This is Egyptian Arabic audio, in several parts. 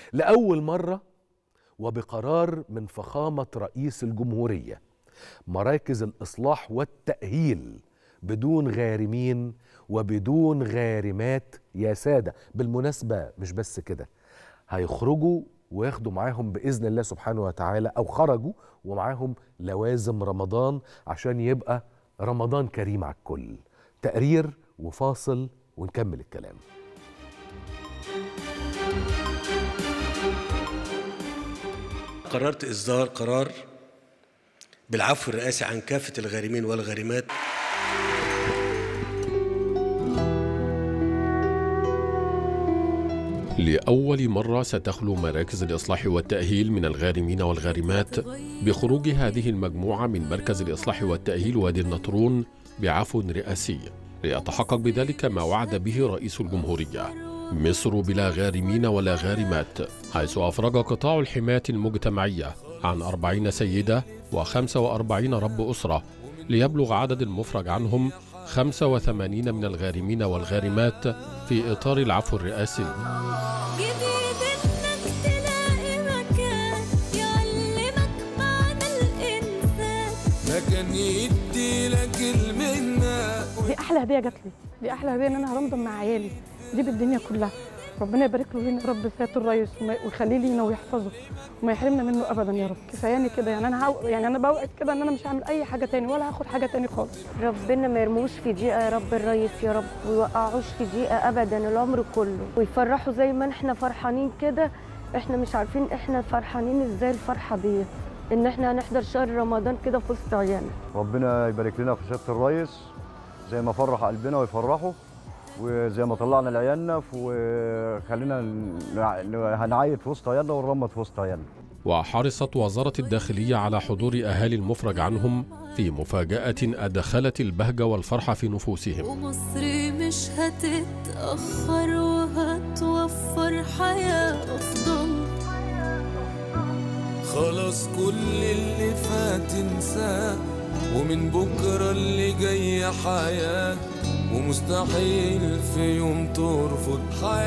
لأول مرة وبقرار من فخامة رئيس الجمهورية مراكز الإصلاح والتأهيل بدون غارمين وبدون غارمات يا سادة بالمناسبة مش بس كده هيخرجوا وياخدوا معاهم بإذن الله سبحانه وتعالى أو خرجوا ومعاهم لوازم رمضان عشان يبقى رمضان كريم على الكل تقرير وفاصل ونكمل الكلام قررت إصدار قرار بالعفو الرئاسي عن كافة الغارمين والغارمات لأول مرة ستخلو مراكز الإصلاح والتأهيل من الغارمين والغارمات بخروج هذه المجموعة من مركز الإصلاح والتأهيل وادي النطرون بعفو رئاسي ليتحقق بذلك ما وعد به رئيس الجمهورية مصر بلا غارمين ولا غارمات حيث أفرج قطاع الحماية المجتمعية عن أربعين سيدة وخمسة وأربعين رب أسرة ليبلغ عدد المفرج عنهم 85 من الغارمين والغارمات في إطار العفو الرئاسي جديد انك تلاقي مكان يعلمك معنى الانسان مكان يدي لك المنة دي احلى هديه جات لي دي احلى هديه ان انا هرمضان مع عيالي دي بالدنيا كلها ربنا يبارك له هنا يا رب سياده الرئيس وما- ويخليه لينا ويحفظه وما يحرمنا منه ابدا يا رب كفاياني كده يعني انا هو يعني انا بوعد كده ان انا مش هعمل اي حاجه تاني ولا هاخد حاجه تاني خالص ربنا ما يرموش في ضيقه يا رب الريس يا رب ويوقعوش في ضيقه ابدا العمر كله ويفرحوا زي ما احنا فرحانين كده احنا مش عارفين احنا فرحانين ازاي الفرحه دي ان احنا هنحضر شهر رمضان كده في وسط عيالنا ربنا يبارك لنا في سياده الريس زي ما فرح قلبنا ويفرحه وزي ما طلعنا لعيالنا وخلينا ن- هنعيد في وسط عيالنا ونرمض في وسط عيالنا وحرصت وزارة الداخلية على حضور أهالي المفرج عنهم في مفاجأة أدخلت البهجة والفرحة في نفوسهم ومصر مش هتتأخر وهتوفر حياة أفضل خلاص كل اللي فات انساه ومن بكرة اللي جاي حياة ومستحيل في يوم ترفض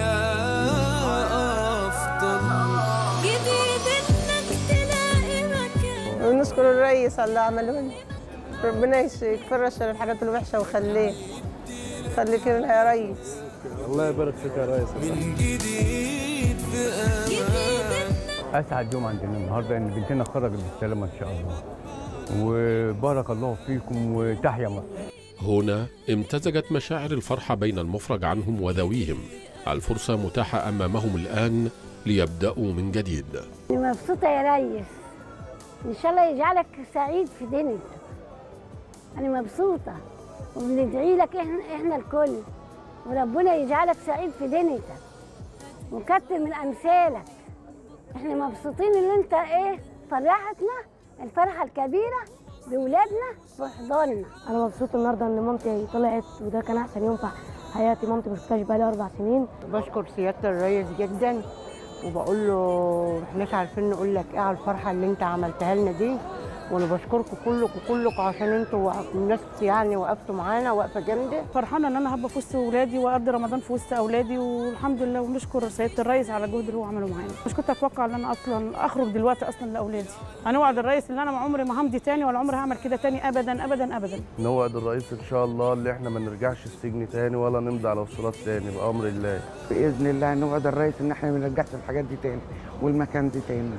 حياة أفضل جديد انك تلاقي مكان ونشكر الرئيس على اللي عمله لنا ربنا يش- يكفر شر الحاجات الوحشه وخليه خليك لنا يا ريس الله يبارك فيك يا ريس من جديد في أمان اسعد يوم عندنا النهارده ان بنتنا خرجت بالسلامه ان شاء الله وبارك الله فيكم وتحيا مصر هنا امتزجت مشاعر الفرحة بين المفرج عنهم وذويهم الفرصة متاحة أمامهم الآن ليبدأوا من جديد أنا مبسوطة يا ريس إن شاء الله يجعلك سعيد في دينك أنا مبسوطة وبندعي لك إحنا, إحنا الكل وربنا يجعلك سعيد في دينك وكتر من أمثالك إحنا مبسوطين إن أنت إيه فرحتنا الفرحة الكبيرة بولادنا وحضاننا انا مبسوط النهارده ان مامتي طلعت وده كان احسن يوم في حياتي مامتي ما شفتهاش بقالي اربع سنين بشكر سياده الرئيس جدا وبقول له احناش عارفين نقول لك ايه على الفرحه اللي انت عملتها لنا دي وانا بشكركم كلكم كلكم عشان انتوا الناس يعني وقفتوا معانا وقفه جامده فرحانه ان انا هبقى في وسط اولادي واقضي رمضان في وسط اولادي والحمد لله ونشكر سياده الرئيس على الجهد اللي هو عمله معانا مش كنت اتوقع ان انا اصلا اخرج دلوقتي اصلا لاولادي انا وعد الرئيس ان انا عمري ما همضي تاني ولا عمري هعمل كده تاني ابدا ابدا ابدا نوعد الرئيس ان شاء الله اللي احنا ما نرجعش السجن تاني ولا نمضي على وصولات تاني بامر الله باذن الله نوعد الرئيس ان احنا ما نرجعش الحاجات دي تاني والمكان دي تاني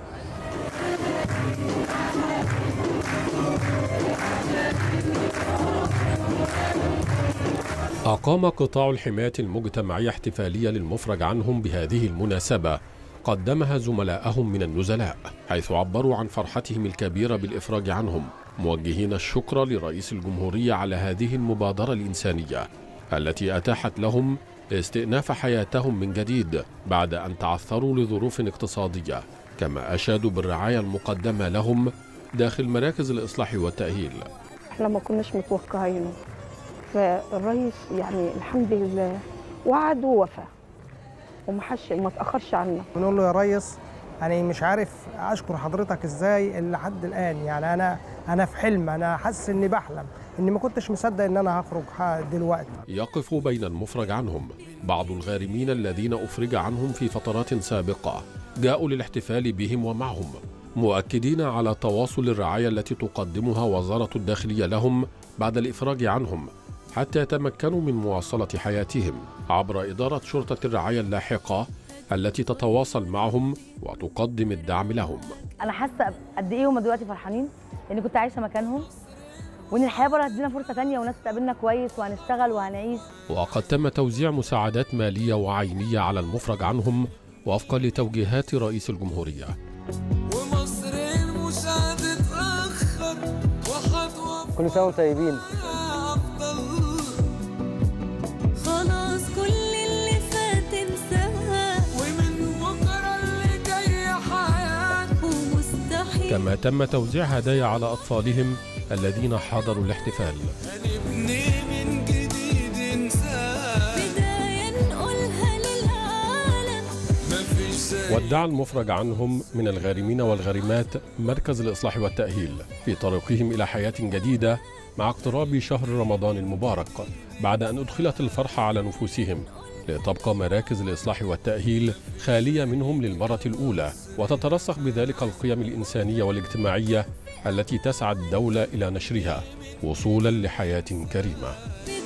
أقام قطاع الحماية المجتمعية احتفالية للمفرج عنهم بهذه المناسبة قدمها زملائهم من النزلاء حيث عبروا عن فرحتهم الكبيرة بالإفراج عنهم موجهين الشكر لرئيس الجمهورية على هذه المبادرة الإنسانية التي أتاحت لهم استئناف حياتهم من جديد بعد أن تعثروا لظروف اقتصادية كما أشادوا بالرعاية المقدمة لهم داخل مراكز الإصلاح والتأهيل احنا ما كناش متوقعينه فالرئيس يعني الحمد لله وعد ووفى وما حش ما تاخرش عنا ونقول له يا ريس يعني مش عارف اشكر حضرتك ازاي لحد الان يعني انا انا في حلم انا حاسس اني بحلم اني ما كنتش مصدق ان انا هخرج ح- دلوقتي يقف بين المفرج عنهم بعض الغارمين الذين أفرج عنهم في فترات سابقة جاءوا للاحتفال بهم ومعهم مؤكدين على تواصل الرعاية التي تقدمها وزارة الداخلية لهم بعد الإفراج عنهم حتى يتمكنوا من مواصلة حياتهم عبر إدارة شرطة الرعاية اللاحقة التي تتواصل معهم وتقدم الدعم لهم انا حاسه قد ايه هم دلوقتي فرحانين لاني كنت عايشه مكانهم وان الحياه بره هتدينا فرصه تانية وناس تقابلنا كويس وهنشتغل وهنعيش وقد تم توزيع مساعدات مالية وعينية على المفرج عنهم وفقا لتوجيهات رئيس الجمهورية ومصر مش هتتأخر وهتوفر كل سنه وانتم طيبين خلاص كل اللي فات انساه ومن بكرة اللي جاي حياة ومستحيل كما تم توزيع هدايا على أطفالهم الذين حضروا الاحتفال هنبني من جديد انسان بداية نقولها للعالم مفيش زي ودع المفرج عنهم من الغارمين والغارمات مركز الإصلاح والتأهيل في طريقهم إلى حياة جديدة مع اقتراب شهر رمضان المبارك بعد أن أدخلت الفرحة على نفوسهم لتبقى مراكز الإصلاح والتأهيل خالية منهم للمرة الأولى وتترسخ بذلك القيم الإنسانية والاجتماعية التي تسعى الدولة إلى نشرها وصولا لحياة كريمة